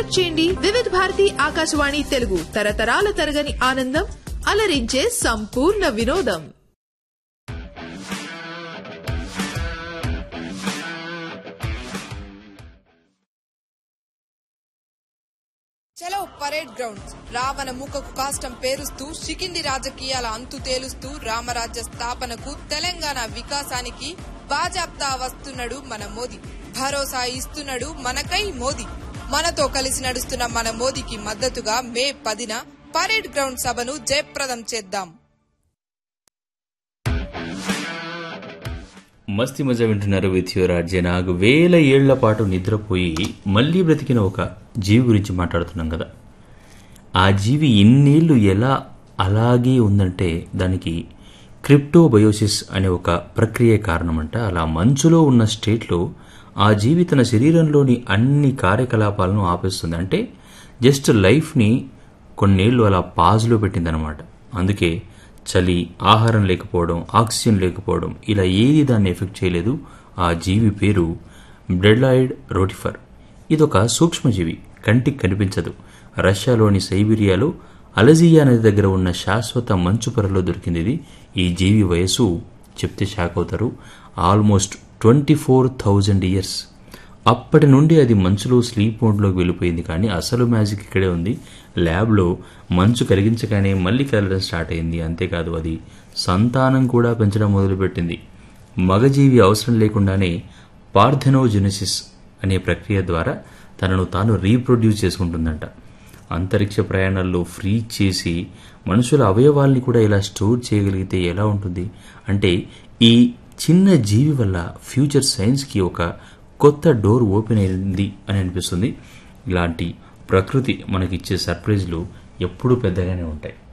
tune చేయండి వివిధ భారతి ఆకాశవాణి తెలుగు తరతరాల తరగని ఆనందం అలరించే సంపూర్ణ వినోదం చలో పరేడ్ గ్రౌండ్స్ రావణ ముఖకు కాష్టం పేరుస్తూ షికింది రాజకీయాల అంతు తేలుస్తూ రామరాజ్య స్థాపనకు తెలంగాణ వికాసానికి బాజాప్తా వస్తున్నాడు మన మోదీ భరోసా ఇస్తున్నాడు మనకై మోదీ మనతో కలిసి నడుస్తున్న మన మోదీకి మద్దతుగా మే పదిన పరేడ్ గ్రౌండ్ సభను జయప్రదం చేద్దాం మస్తి మజా వింటున్నారు విత్ యువర్ ఆర్జే నాగ్ వేల ఏళ్ల పాటు నిద్రపోయి మళ్ళీ బ్రతికిన ఒక జీవి గురించి మాట్లాడుతున్నాం కదా ఆ జీవి ఇన్నేళ్లు ఎలా అలాగే ఉందంటే దానికి క్రిప్టోబయోసిస్ అనే ఒక ప్రక్రియ కారణమంట అలా మంచులో ఉన్న స్టేట్లో ఆ జీవి తన శరీరంలోని అన్ని కార్యకలాపాలను ఆపేస్తుంది అంటే జస్ట్ లైఫ్ని కొన్నేళ్లు అలా పాజ్లో పెట్టిందనమాట అందుకే చలి ఆహారం లేకపోవడం ఆక్సిజన్ లేకపోవడం ఇలా ఏది దాన్ని ఎఫెక్ట్ చేయలేదు ఆ జీవి పేరు బ్రెడ్లాయిడ్ రోటిఫర్ ఇదొక సూక్ష్మజీవి కంటికి కనిపించదు రష్యాలోని సైబీరియాలో అలజియా నది దగ్గర ఉన్న శాశ్వత మంచు పొరలో దొరికింది ఇది ఈ జీవి వయసు చెప్తే షాక్ అవుతారు almost twenty four thousand years అప్పటి నుండి అది మంచులో స్లీప్ మోడ్లోకి వెళ్ళిపోయింది కానీ అసలు మ్యాజిక్ ఇక్కడే ఉంది ల్యాబ్లో మంచు కరిగించగానే మళ్ళీ కదలడం స్టార్ట్ అయింది అంతేకాదు అది సంతానం కూడా పెంచడం మొదలుపెట్టింది మగజీవి అవసరం లేకుండానే పార్థెనోజెనసిస్ అనే ప్రక్రియ ద్వారా తనను తాను రీప్రొడ్యూస్ చేసుకుంటుందంట అంతరిక్ష ప్రయాణాల్లో ఫ్రీ చేసి మనుషుల అవయవాల్ని కూడా ఇలా స్టోర్ చేయగలిగితే ఎలా ఉంటుంది అంటే ఈ చిన్న జీవి వల్ల ఫ్యూచర్ సైన్స్కి ఒక కొత్త డోర్ ఓపెన్ అయింది అని అనిపిస్తుంది ఇలాంటి ప్రకృతి మనకిచ్చే సర్ప్రైజ్లు ఎప్పుడూ పెద్దగానే ఉంటాయి